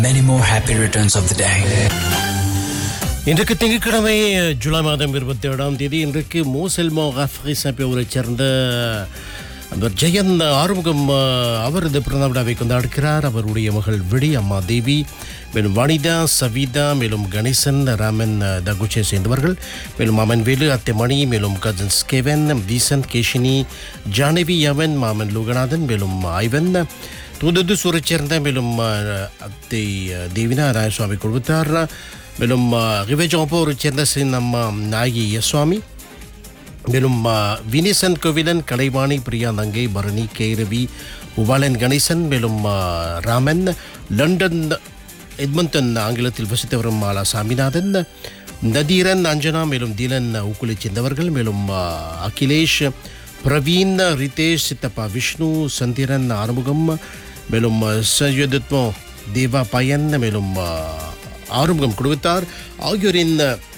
Many more happy returns of the day. இன்றைக்கு திங்கட்கிழமை ஜூலை மாதம் இருபத்தி ஏழாம் தேதி இன்றைக்கு மோசெல்மோ ஊரைச் சேர்ந்த அவர் ஜெயன் ஆறுமுகம் அஹ், அவர் இந்த பிறந்த விழாவை கொண்டாடுகிறார் அவருடைய மகள் விடி அம்மா தேவி மேலும் வனிதா சவிதா மேலும் கணேசன் ராமன் அஹ், தகுச்சை சேர்ந்தவர்கள் மேலும் மாமன் வேலு அத்தை மணி மேலும் கஜன்ஸ் கெவன் வீசன் கேஷினி ஜானவி யவன் மாமன் லோகநாதன் மேலும் ஐவன் தூதுது சூரைச் சேர்ந்த மேலும் அஹ், அத்தை அஹ், தேவினா ராயசுவாமி கொடுத்தார் மேலும் ரிவேஜாப்போரைச் சேர்ந்த ஸ்ரீ நம்ம நாயகி யஸ்வாமி மேலும் ஆ, வினிசன் கோவிலன் கலைவாணி பிரியா நங்கை பரணி கேரவி உவாலன் கணேசன் மேலும் ஆ, ராமன் லண்டன் எட்மண்டன் ஆங்கிலத்தில் வசித்து வரும் மாலா சாமிநாதன் நதீரன் அஞ்சனா மேலும் தீலன் ஊக்குலைச் சேர்ந்தவர்கள் மேலும் ஆ, அகிலேஷ் பிரவீன் ரிதேஷ் சித்தப்பா விஷ்ணு சந்திரன் ஆறுமுகம் மேலும் சயோதத்மோ தேவா பயன் மேலும் ஆ, ஆறுமுகம் குடும்பத்தார் ஆகியோரின்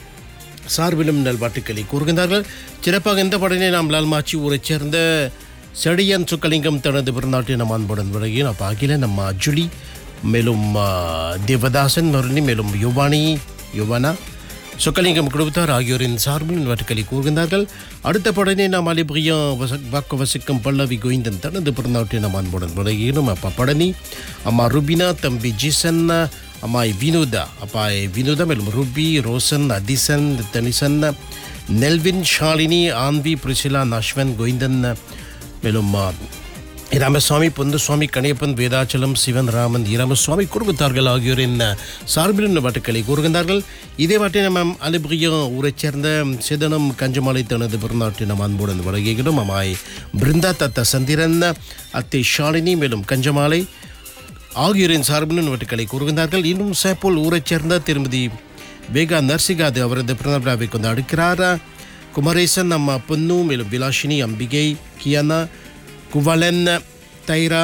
சார்பிலும் நல்வாழ்த்துக்களை கூறுகின்றார்கள் சிறப்பாக இந்த படனை நாம் லால்மாச்சி ஊரைச் சேர்ந்த செடியன் சுக்கலிங்கம் தனது பிறநாட்டை நம் அன்புடன் விலகி அப்போ அகில நம்ம அஜுலி மேலும் ஆ, தேவதாசன் மருணி மேலும் யுவானி யுவனா சொக்கலிங்கம் குடும்பத்தார் ஆகியோரின் சார்பில் வாழ்த்துக்களை கூறுகின்றார்கள் அடுத்த படனை நாம் அலிபிரியா வச வாக்கு வசிக்கும் பல்லவி கோவிந்தன் தனது பிறநாட்டை நம் அன்புடன் விலகினும் அப்பா படனி அம்மா ருபினா தம்பி ஜிசன் அம்மாய் வினோதா அப்பாய் வினோதா மேலும் ருபி ரோசன் அதிசன் தனிசன் நெல்வின் ஷாலினி ஆன்வி பிரிசிலா நஷ்வன் கோவிந்தன் மேலும் ஆ, ராமசுவாமி பொந்துசுவாமி கணியப்பன் வேதாச்சலம் சிவன் ராமன் ராமசுவாமி குடும்பத்தார்கள் ஆகியோரின் சார்பில் பாட்டுக்களை கூறுகின்றார்கள் இதே வாட்டை நம்ம அலிபிரியம் ஊரைச் சேர்ந்த சிதனம் கஞ்சமாலை தனது பிறநாட்டை நம் அன்புடன் வழங்குகிறோம் அம்மாய் பிருந்தா தத்த சந்திரன் அத்தை ஷாலினி மேலும் கஞ்சமாலை ஆகியோரின் சார்பில் நோட்டுகளை கூறுகின்றார்கள் இன்னும் சேப்போல் ஊரைச் சேர்ந்த திருமதி வேகா நர்சிகாது அவரது பிறந்த விழாவை கொண்டாடுக்கிறார் குமரேசன் அம்மா பொன்னு மேலும் விலாஷினி அம்பிகை கியானா குவலன் தைரா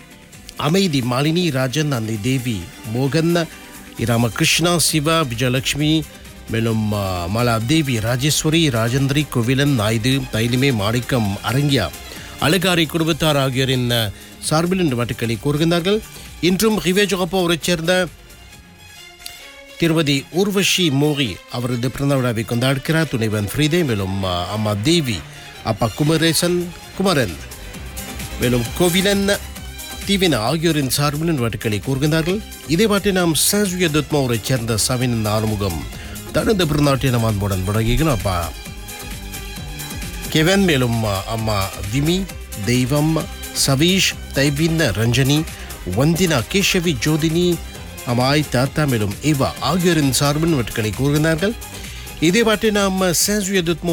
அமைதி மாலினி ராஜன் அன்னை தேவி மோகன் ராமகிருஷ்ணா சிவா விஜயலட்சுமி மேலும் ஆ, மாலா தேவி ராஜேஸ்வரி ராஜேந்திரி கோவிலன் நாயுடு தைலிமே மாணிக்கம் அரங்கியா அலகாரி குடும்பத்தார் ஆகியோரின் ஆ, சார்பில் இன்று வாட்டுக்களை கூறுகின்றார்கள் இன்றும் ரிவேஜோகப்போ அவரைச் சேர்ந்த திருமதி ஊர்வஷி மோகி அவரது பிறந்த விழாவை கொண்டாடுகிறார் துணைவன் ஃப்ரீதே மேலும் ஆ, அம்மா தேவி அப்பா குமரேசன் குமரன் மேலும் கோவிலன் தீவின ஆகியோரின் சார்பில் வாட்டுக்களை கூறுகின்றார்கள் இதே பாட்டி நாம் சாசுய துத்மாவரைச் சேர்ந்த சவின் ஆறுமுகம் தனது பிறநாட்டை நம் அன்புடன் வழங்குகிறோம் அப்பா கெவன் மேலும் ஆ, அம்மா விமி தெய்வம் சவீஷ் தைபின் ரஞ்சனி வந்தினா கேஷவி ஜோதினி அம்மாய் தாத்தா மேலும் ஏவா ஆகியோரின் சார்பில் வாட்டுக்களை கூறுகின்றார்கள் இதே பாட்டி நாம் சாசுய துத்மோ